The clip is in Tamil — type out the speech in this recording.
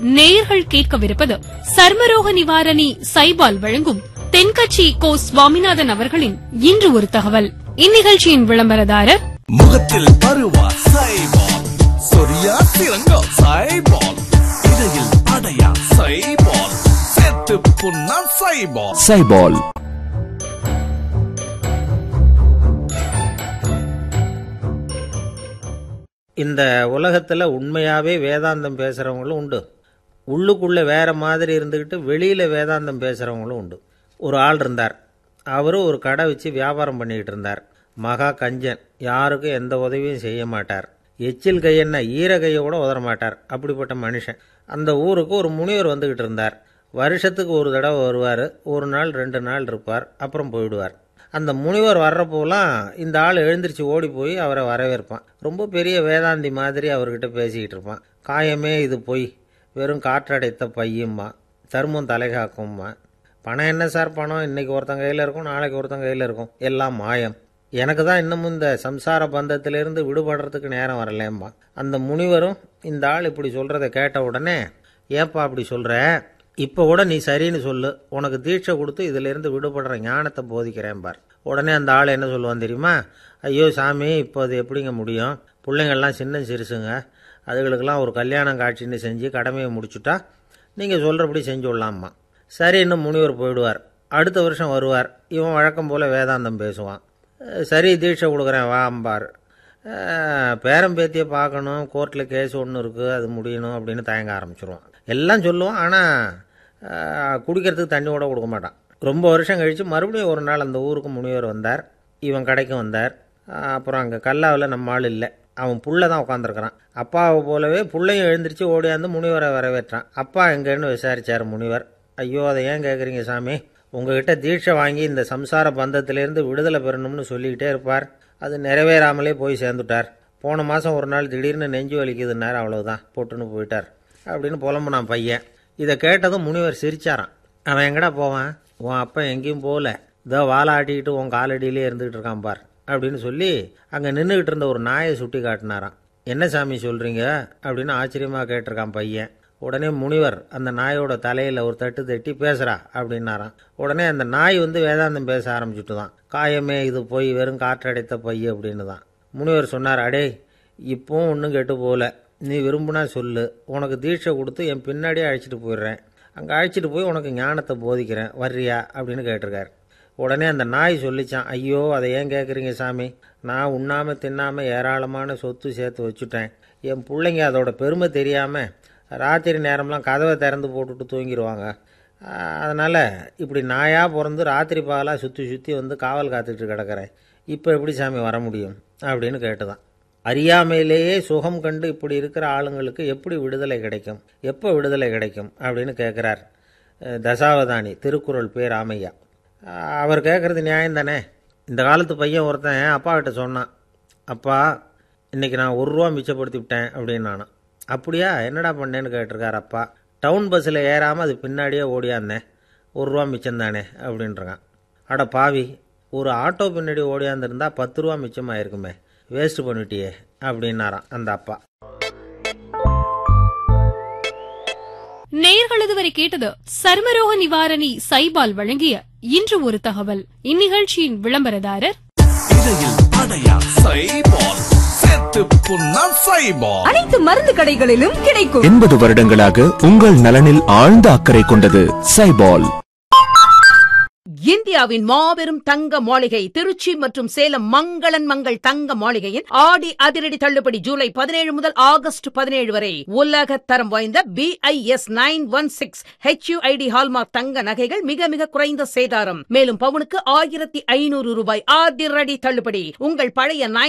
நேயர்கள் கேட்கவிருப்பது சர்மரோக நிவாரணி சைபால் வழங்கும் தென்கட்சி கோ சுவாமிநாதன் அவர்களின் இன்று ஒரு தகவல் இந்நிகழ்ச்சியின் விளம்பரதாரர் முகத்தில் பருவா சைபால் சொரியா சிறங்கா சைபால் இடையில் அடையா சைபால் செத்து புண்ணா சைபால் சைபால் இந்த உலகத்தில் உண்மையாகவே வேதாந்தம் பேசுகிறவங்களும் உண்டு உள்ளுக்குள்ளே வேற மாதிரி இருந்துக்கிட்டு வெளியில் வேதாந்தம் பேசுகிறவங்களும் உண்டு ஒரு ஆள் இருந்தார் அவரும் ஒரு கடை வச்சு வியாபாரம் பண்ணிக்கிட்டு இருந்தார் மகா கஞ்சன் யாருக்கும் எந்த உதவியும் செய்ய மாட்டார் எச்சில் கையென்ன ஈர கையை கூட உதற மாட்டார் அப்படிப்பட்ட மனுஷன் அந்த ஊருக்கு ஒரு முனிவர் வந்துக்கிட்டு இருந்தார் வருஷத்துக்கு ஒரு தடவை வருவார் ஒரு நாள் ரெண்டு நாள் இருப்பார் அப்புறம் போயிடுவார் அந்த முனிவர் வர்றப்போலாம் இந்த ஆள் எழுந்திருச்சு ஓடி போய் அவரை வரவேற்பான் ரொம்ப பெரிய வேதாந்தி மாதிரி அவர்கிட்ட பேசிக்கிட்டு இருப்பான் காயமே இது பொய் வெறும் காற்றடைத்த பையும்மா தர்மம் தலைகாக்கும்மா பணம் என்ன சார் பணம் இன்னைக்கு ஒருத்தன் கையில் இருக்கும் நாளைக்கு ஒருத்தன் கையில் இருக்கும் எல்லாம் மாயம் எனக்கு தான் இன்னமும் இந்த சம்சார பந்தத்திலிருந்து விடுபடுறதுக்கு நேரம் வரலேம்மா அந்த முனிவரும் இந்த ஆள் இப்படி சொல்கிறத கேட்ட உடனே ஏப்பா அப்படி சொல்கிற இப்போ கூட நீ சரின்னு சொல்லு உனக்கு தீட்சை கொடுத்து இதிலிருந்து விடுபடுற ஞானத்தை போதிக்கிறேன் பார் உடனே அந்த ஆள் என்ன சொல்லுவான் தெரியுமா ஐயோ சாமி இப்போ அது எப்படிங்க முடியும் பிள்ளைங்கள்லாம் சின்ன சிறுசுங்க அதுகளுக்கெல்லாம் ஒரு கல்யாணம் காட்சின்னு செஞ்சு கடமையை முடிச்சுட்டா நீங்கள் சொல்கிறபடி செஞ்சு விடலாம்மா சரி இன்னும் முனிவர் போயிடுவார் அடுத்த வருஷம் வருவார் இவன் வழக்கம் போல் வேதாந்தம் பேசுவான் அஹ் சரி தீட்சை கொடுக்குறேன் வா அம்பார் அஹ் பேரன் பேத்தியை பார்க்கணும் கோர்ட்டில் கேஸ் ஒன்று இருக்குது அது முடியணும் அப்படின்னு தயங்க ஆரம்பிச்சிருவான் எல்லாம் சொல்லுவான் ஆனால் குடிக்கிறதுக்கு தண்ணி கூட கொடுக்க மாட்டான் ரொம்ப வருஷம் கழித்து மறுபடியும் ஒரு நாள் அந்த ஊருக்கு முனிவர் வந்தார் இவன் கடைக்கு வந்தார் அஹ் அப்புறம் அங்கே கல்லாவில் நம்ம ஆள் இல்லை அவன் புள்ள தான் உட்காந்துருக்கிறான் அப்பாவை போலவே புள்ளையும் எழுந்திரிச்சு ஓடியாந்து முனிவரை வரவேற்றான் அப்பா எங்கன்னு விசாரிச்சார் முனிவர் ஐயோ அதை ஏன் கேட்குறீங்க சாமி உங்ககிட்ட தீட்சை வாங்கி இந்த சம்சார பந்தத்திலேருந்து விடுதலை பெறணும்னு சொல்லிக்கிட்டே இருப்பார் அது நிறைவேறாமலே போய் சேர்ந்துட்டார் போன மாதம் ஒரு நாள் திடீர்னு நெஞ்சு வலிக்குதுன்னார் அவ்வளவுதான் போட்டுன்னு போயிட்டார் அப்படின்னு புலம்புனான் பையன் இதை கேட்டதும் முனிவர் சிரிச்சாரான் அவன் எங்கடா போவான் உன் அப்பா எங்கேயும் போகல இதோ வாழை ஆட்டிக்கிட்டு உன் காலடியிலே இருந்துகிட்டு இருக்கான் பார் அப்படின்னு சொல்லி அங்கே நின்றுக்கிட்டு இருந்த ஒரு நாயை சுட்டி காட்டினாராம் என்ன சாமி சொல்கிறீங்க அப்படின்னு ஆச்சரியமாக கேட்டிருக்கான் பையன் உடனே முனிவர் அந்த நாயோட தலையில் ஒரு தட்டு தட்டி பேசுகிறா அப்படின்னாராம் உடனே அந்த நாய் வந்து வேதாந்தம் பேச ஆரம்பிச்சுட்டு தான் காயமே இது போய் வெறும் காற்றடைத்த பை அப்படின்னு தான் முனிவர் சொன்னார் அடே இப்போவும் ஒன்றும் கெட்டு போகல நீ விரும்புனா சொல்லு உனக்கு தீட்சை கொடுத்து என் பின்னாடியே அழைச்சிட்டு போயிடுறேன் அங்கே அழைச்சிட்டு போய் உனக்கு ஞானத்தை போதிக்கிறேன் வர்றியா அப்படின்னு கேட்டிருக்காரு உடனே அந்த நாய் சொல்லிச்சான் ஐயோ அதை ஏன் கேட்குறீங்க சாமி நான் உண்ணாமல் தின்னாமல் ஏராளமான சொத்து சேர்த்து வச்சுட்டேன் என் பிள்ளைங்க அதோட பெருமை தெரியாமல் ராத்திரி நேரம்லாம் கதவை திறந்து போட்டுட்டு தூங்கிடுவாங்க அதனால் இப்படி நாயாக பிறந்து ராத்திரி பகலாக சுற்றி சுற்றி வந்து காவல் காத்துட்டு கிடக்கிறேன் இப்போ எப்படி சாமி வர முடியும் அப்படின்னு கேட்டுதான் அறியாமையிலேயே சுகம் கண்டு இப்படி இருக்கிற ஆளுங்களுக்கு எப்படி விடுதலை கிடைக்கும் எப்போ விடுதலை கிடைக்கும் அப்படின்னு கேட்குறார் அஹ், தசாவதானி திருக்குறள் பேர் ராமையா அஹ், அவர் கேட்குறது நியாயம் தானே இந்த காலத்து பையன் ஒருத்தன் அப்பா கிட்ட சொன்னான் அப்பா இன்னைக்கு நான் ஒரு ரூபா மிச்சப்படுத்தி விட்டேன் அப்படின்னு நானும் அப்படியா என்னடா பண்ணேன்னு கேட்டிருக்கார் அப்பா டவுன் பஸ்ஸில் ஏறாமல் அது பின்னாடியே ஓடியாந்தேன் ஒரு ரூபா மிச்சம் தானே அப்படின்றான் அட பாவி ஒரு ஆட்டோ பின்னாடி ஓடியாந்துருந்தா பத்து ரூபா மிச்சமாயிருக்குமே வேஸ்ட் பண்ணிட்டியே அப்படின்னாராம் அந்த அப்பா நேயர்கள் இதுவரை கேட்டது சர்மரோக நிவாரணி சைபால் வழங்கிய இன்று ஒரு தகவல் இந்நிகழ்ச்சியின் விளம்பரதாரர் இடையில் அடையா சைபால் செத்து புண்ணா சைபால் அனைத்து மருந்து கடைகளிலும் கிடைக்கும் எண்பது வருடங்களாக உங்கள் நலனில் ஆழ்ந்த அக்கறை கொண்டது சைபால் இந்தியாவின் மாபெரும் தங்க மாளிகை திருச்சி மற்றும் சேலம் மங்களன் மங்கள் தங்க மாளிகையின் ஆடி அதிரடி தள்ளுபடி ஜூலை பதினேழு முதல் ஆகஸ்ட் பதினேழு வரை உலக தரம் வாய்ந்த BIS nine one six HUID hallmark தங்க நகைகள் மிக மிக குறைந்த சேதாரம் மேலும் பவுனுக்கு ஆயிரத்தி ஐநூறு ரூபாய் அதிரடி தள்ளுபடி உங்கள் பழைய நைன்